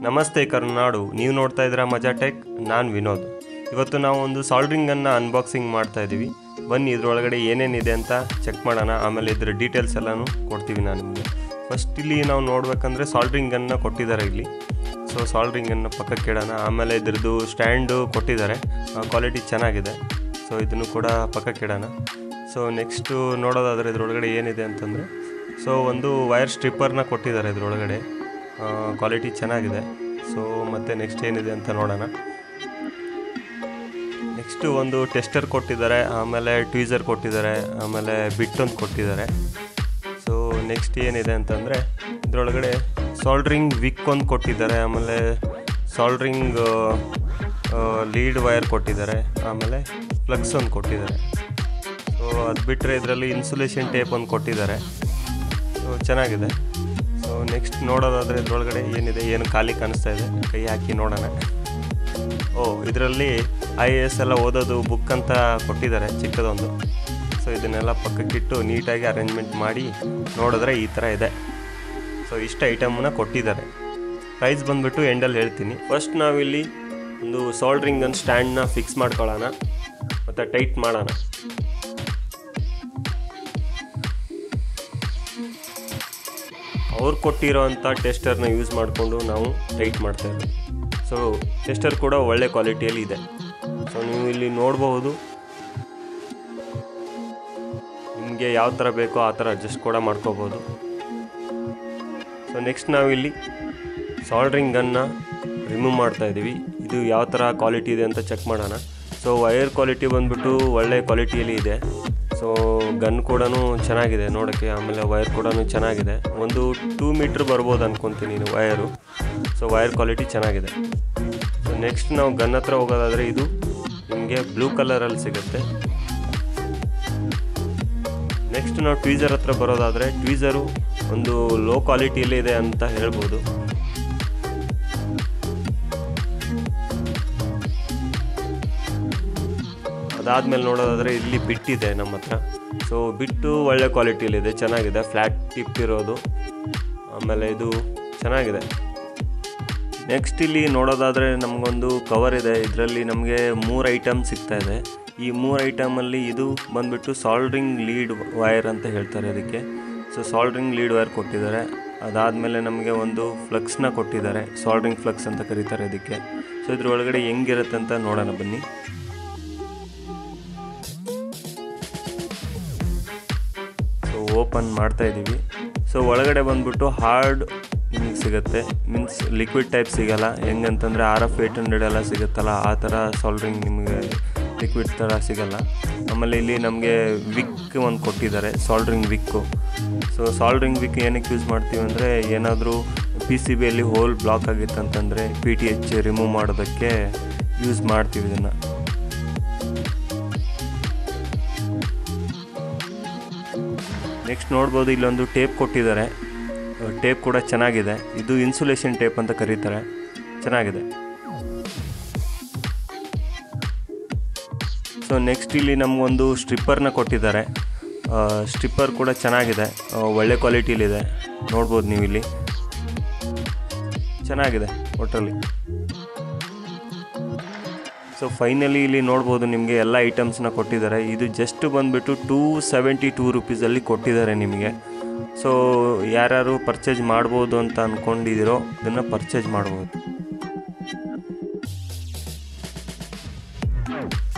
ನಮಸ್ತೆ ಕರುನಾಡು ನೀವು ನೋಡ್ತಾ ಇದ್ದೀರಾ ಮಜಾ ಟೆಕ್ ನಾನು ವಿನೋದ್ ಇವತ್ತು ನಾವು ಒಂದು ಸಾಲ್ಡ್ರಿಂಗನ್ನು ಅನ್ಬಾಕ್ಸಿಂಗ್ ಮಾಡ್ತಾ ಇದ್ದೀವಿ ಬನ್ನಿ ಇದ್ರೊಳಗಡೆ ಏನೇನಿದೆ ಅಂತ ಚೆಕ್ ಮಾಡೋಣ ಆಮೇಲೆ ಇದ್ರ ಡೀಟೇಲ್ಸ್ ಎಲ್ಲನೂ ಕೊಡ್ತೀವಿ ನಾನು ನಿಮಗೆ ಫಸ್ಟ್ ಇಲ್ಲಿ ನಾವು ನೋಡ್ಬೇಕಂದ್ರೆ ಸಾಲ್ಡ್ರಿಂಗನ್ನು ಕೊಟ್ಟಿದ್ದಾರೆ ಇಲ್ಲಿ ಸೊ ಸಾಲ್ಡ್ರಿಂಗನ್ನು ಪಕ್ಕಕ್ಕೆ ಇಡೋಣ ಆಮೇಲೆ ಇದ್ರದ್ದು ಸ್ಟ್ಯಾಂಡು ಕೊಟ್ಟಿದ್ದಾರೆ ಕ್ವಾಲಿಟಿ ಚೆನ್ನಾಗಿದೆ ಸೊ ಇದನ್ನು ಕೂಡ ಪಕ್ಕಕ್ಕೆ ಇಡೋಣ ಸೊ ನೆಕ್ಸ್ಟು ನೋಡೋದಾದರೆ ಇದ್ರೊಳಗಡೆ ಏನಿದೆ ಅಂತಂದರೆ ಸೊ ಒಂದು ವೈರ್ ಸ್ಟ್ರಿಪ್ಪರ್ನ ಕೊಟ್ಟಿದ್ದಾರೆ ಇದ್ರೊಳಗಡೆ ಕ್ವಾಲಿಟಿ ಚೆನ್ನಾಗಿದೆ ಸೊ ಮತ್ತು ನೆಕ್ಸ್ಟ್ ಏನಿದೆ ಅಂತ ನೋಡೋಣ ನೆಕ್ಸ್ಟು ಒಂದು ಟೆಸ್ಟರ್ ಕೊಟ್ಟಿದ್ದಾರೆ ಆಮೇಲೆ ಟ್ವೀಸರ್ ಕೊಟ್ಟಿದ್ದಾರೆ ಆಮೇಲೆ ಬಿಟ್ ಒಂದು ಕೊಟ್ಟಿದ್ದಾರೆ ಸೊ ನೆಕ್ಸ್ಟ್ ಏನಿದೆ ಅಂತಂದರೆ ಇದರೊಳಗಡೆ ಸಾಲ್ಡ್ರಿಂಗ್ ವಿಕ್ ಒಂದು ಕೊಟ್ಟಿದ್ದಾರೆ ಆಮೇಲೆ ಸಾಲ್ಡ್ರಿಂಗ್ ಲೀಡ್ ವೈರ್ ಕೊಟ್ಟಿದ್ದಾರೆ ಆಮೇಲೆ ಫ್ಲಕ್ಸ್ ಒಂದು ಕೊಟ್ಟಿದ್ದಾರೆ ಸೊ ಅದು ಬಿಟ್ಟರೆ ಇದರಲ್ಲಿ ಇನ್ಸುಲೇಷನ್ ಟೇಪ್ ಒಂದು ಕೊಟ್ಟಿದ್ದಾರೆ ಸೊ ಚೆನ್ನಾಗಿದೆ ಸೊ ನೆಕ್ಸ್ಟ್ ನೋಡೋದಾದರೆ ಇದ್ರೊಳಗಡೆ ಏನಿದೆ ಏನು ಖಾಲಿ ಕಾಣಿಸ್ತಾ ಇದೆ ಕೈ ಹಾಕಿ ನೋಡೋಣ ಓ ಇದರಲ್ಲಿ ಐ ಎ ಎಸ್ ಎಲ್ಲ ಓದೋದು ಬುಕ್ ಅಂತ ಕೊಟ್ಟಿದ್ದಾರೆ ಚಿಕ್ಕದೊಂದು ಸೊ ಇದನ್ನೆಲ್ಲ ಪಕ್ಕಕ್ಕಿಟ್ಟು ನೀಟಾಗಿ ಅರೇಂಜ್ಮೆಂಟ್ ಮಾಡಿ ನೋಡಿದ್ರೆ ಈ ಥರ ಇದೆ ಸೊ ಇಷ್ಟು ಐಟಮ್ನ ಕೊಟ್ಟಿದ್ದಾರೆ ಪ್ರೈಸ್ ಬಂದುಬಿಟ್ಟು ಎಂಡಲ್ಲಿ ಹೇಳ್ತೀನಿ ಫಸ್ಟ್ ನಾವಿಲ್ಲಿ ಒಂದು ಸಾಲ್ಡ್ರಿಂಗನ್ನು ಸ್ಟ್ಯಾಂಡ್ನ ಫಿಕ್ಸ್ ಮಾಡ್ಕೊಳ್ಳೋಣ ಮತ್ತು ಟೈಟ್ ಮಾಡೋಣ ಅವ್ರು ಕೊಟ್ಟಿರೋ ಅಂಥ ಟೆಸ್ಟರ್ನ ಯೂಸ್ ಮಾಡಿಕೊಂಡು ನಾವು ಟೈಟ್ ಮಾಡ್ತಾ ಇದ್ದೀವಿ ಸೊ ಟೆಸ್ಟರ್ ಕೂಡ ಒಳ್ಳೆ ಕ್ವಾಲಿಟಿಯಲ್ಲಿ ಇದೆ ಸೊ ನೀವು ಇಲ್ಲಿ ನೋಡಬಹುದು ನಿಮಗೆ ಯಾವ ಥರ ಬೇಕೋ ಆ ಥರ ಅಡ್ಜಸ್ಟ್ ಕೂಡ ಮಾಡ್ಕೋಬೋದು ಸೊ ನೆಕ್ಸ್ಟ್ ನಾವಿಲ್ಲಿ ಸಾಲ್ಡ್ರಿಂಗನ್ನು ರಿಮೂವ್ ಮಾಡ್ತಾ ಇದ್ದೀವಿ ಇದು ಯಾವ ಥರ ಕ್ವಾಲಿಟಿ ಇದೆ ಅಂತ ಚೆಕ್ ಮಾಡೋಣ ಸೊ ವೈರ್ ಕ್ವಾಲಿಟಿ ಬಂದ್ಬಿಟ್ಟು ಒಳ್ಳೆ ಕ್ವಾಲಿಟಿಯಲ್ಲಿ ಇದೆ ಸೊ ಗನ್ ಕೂಡ ಚೆನ್ನಾಗಿದೆ ನೋಡೋಕ್ಕೆ ಆಮೇಲೆ ವೈರ್ ಕೂಡ ಚೆನ್ನಾಗಿದೆ ಒಂದು ಟೂ ಮೀಟ್ರ್ ಬರ್ಬೋದು ಅನ್ಕೊತೀನಿ ಇದು ವೈರು ಸೊ ವೈರ್ ಕ್ವಾಲಿಟಿ ಚೆನ್ನಾಗಿದೆ ಸೊ ನೆಕ್ಸ್ಟ್ ನಾವು ಗನ್ ಹತ್ರ ಹೋಗೋದಾದರೆ ಇದು ನಿಮಗೆ ಬ್ಲೂ ಕಲರಲ್ಲಿ ಸಿಗುತ್ತೆ ನೆಕ್ಸ್ಟ್ ನಾವು ಟ್ವೀಸರ್ ಹತ್ರ ಬರೋದಾದರೆ ಟ್ವೀಸರು ಒಂದು ಲೋ ಕ್ವಾಲಿಟಿಯಲ್ಲಿ ಇದೆ ಅಂತ ಹೇಳ್ಬೋದು ಅದಾದಮೇಲೆ ನೋಡೋದಾದರೆ ಇಲ್ಲಿ ಬಿಟ್ಟಿದೆ ನಮ್ಮ ಹತ್ರ ಸೊ ಬಿಟ್ಟು ಒಳ್ಳೆ ಕ್ವಾಲಿಟಿಯಲ್ಲಿದೆ ಚೆನ್ನಾಗಿದೆ ಫ್ಲ್ಯಾಟ್ ಟಿಪ್ ಇರೋದು ಆಮೇಲೆ ಇದು ಚೆನ್ನಾಗಿದೆ ನೆಕ್ಸ್ಟ್ ಇಲ್ಲಿ ನೋಡೋದಾದರೆ ನಮಗೊಂದು ಕವರ್ ಇದೆ ಇದರಲ್ಲಿ ನಮಗೆ ಮೂರು ಐಟಮ್ ಸಿಗ್ತಾ ಇದೆ ಈ ಮೂರು ಐಟಮಲ್ಲಿ ಇದು ಬಂದುಬಿಟ್ಟು ಸಾಲ್ಡ್ರಿಂಗ್ ಲೀಡ್ ವೈರ್ ಅಂತ ಹೇಳ್ತಾರೆ ಅದಕ್ಕೆ ಸೊ ಸಾಲ್ಡ್ರಿಂಗ್ ಲೀಡ್ ವೈರ್ ಕೊಟ್ಟಿದ್ದಾರೆ ಅದಾದಮೇಲೆ ನಮಗೆ ಒಂದು ಫ್ಲಕ್ಸ್ನ ಕೊಟ್ಟಿದ್ದಾರೆ ಸಾಲ್ಡ್ರಿಂಗ್ ಫ್ಲಕ್ಸ್ ಅಂತ ಕರೀತಾರೆ ಇದಕ್ಕೆ ಸೊ ಇದ್ರ ಒಳಗಡೆ ಹೆಂಗಿರುತ್ತೆ ಅಂತ ನೋಡೋಣ ಬನ್ನಿ ಸೊ ಓಪನ್ ಮಾಡ್ತಾ ಇದ್ದೀವಿ ಸೊ ಒಳಗಡೆ ಬಂದ್ಬಿಟ್ಟು ಹಾರ್ಡ್ ನಿಮಗೆ ಸಿಗುತ್ತೆ ಮೀನ್ಸ್ ಲಿಕ್ವಿಡ್ ಟೈಪ್ ಸಿಗಲ್ಲ ಹೆಂಗಂತಂದರೆ ಆರ್ ಎಫ್ ಏಯ್ಟ್ ಹಂಡ್ರೆಡ್ ಎಲ್ಲ ಸಿಗುತ್ತಲ್ಲ ಆ ಥರ ಸಾಲ್ಡ್ರಿಂಗ್ ನಿಮಗೆ ಲಿಕ್ವಿಡ್ ಥರ ಸಿಗಲ್ಲ ಆಮೇಲೆ ಇಲ್ಲಿ ನಮಗೆ ವಿಕ್ ಒಂದು ಕೊಟ್ಟಿದ್ದಾರೆ soldering wick so soldering wick ಏನಕ್ಕೆ ಯೂಸ್ ಮಾಡ್ತೀವಿ ಅಂದರೆ ಏನಾದರೂ ಪಿ ಸಿ ಬಿಯಲ್ಲಿ ಹೋಲ್ ಬ್ಲಾಕ್ ಆಗಿತ್ತಂತಂದರೆ ಪಿ ಟಿ ಎಚ್ ರಿಮೂವ್ ಮಾಡೋದಕ್ಕೆ ಯೂಸ್ ಮಾಡ್ತೀವಿ ಇದನ್ನು ನೆಕ್ಸ್ಟ್ ನೋಡ್ಬೋದು ಇಲ್ಲೊಂದು ಟೇಪ್ ಕೊಟ್ಟಿದ್ದಾರೆ ಟೇಪ್ ಕೂಡ ಚೆನ್ನಾಗಿದೆ ಇದು ಇನ್ಸುಲೇಷನ್ ಟೇಪ್ ಅಂತ ಕರೀತಾರೆ ಚೆನ್ನಾಗಿದೆ ಸೊ ನೆಕ್ಸ್ಟ್ ಇಲ್ಲಿ ನಮಗೊಂದು ಸ್ಟ್ರಿಪ್ಪರ್ನ ಕೊಟ್ಟಿದ್ದಾರೆ ಸ್ಟ್ರಿಪ್ಪರ್ ಕೂಡ ಚೆನ್ನಾಗಿದೆ ಒಳ್ಳೆ ಕ್ವಾಲಿಟಿಲಿದೆ ನೋಡ್ಬೋದು ನೀವು ಇಲ್ಲಿ ಚೆನ್ನಾಗಿದೆ ಒಟ್ಟಲ್ಲಿ ಸೊ ಫೈನಲಿ ಇಲ್ಲಿ ನೋಡ್ಬೋದು ನಿಮಗೆ ಎಲ್ಲ ಐಟಮ್ಸ್ನ ಕೊಟ್ಟಿದ್ದಾರೆ ಇದು ಜಸ್ಟ್ ಬಂದುಬಿಟ್ಟು ಟೂ ಸೆವೆಂಟಿ ಟೂ ರುಪೀಸಲ್ಲಿ ಕೊಟ್ಟಿದ್ದಾರೆ ನಿಮಗೆ ಸೊ ಯಾರ್ಯಾರು ಪರ್ಚೇಸ್ ಮಾಡ್ಬೋದು ಅಂತ ಅಂದ್ಕೊಂಡಿದ್ದೀರೋ ಅದನ್ನು ಪರ್ಚೇಸ್ ಮಾಡ್ಬೋದು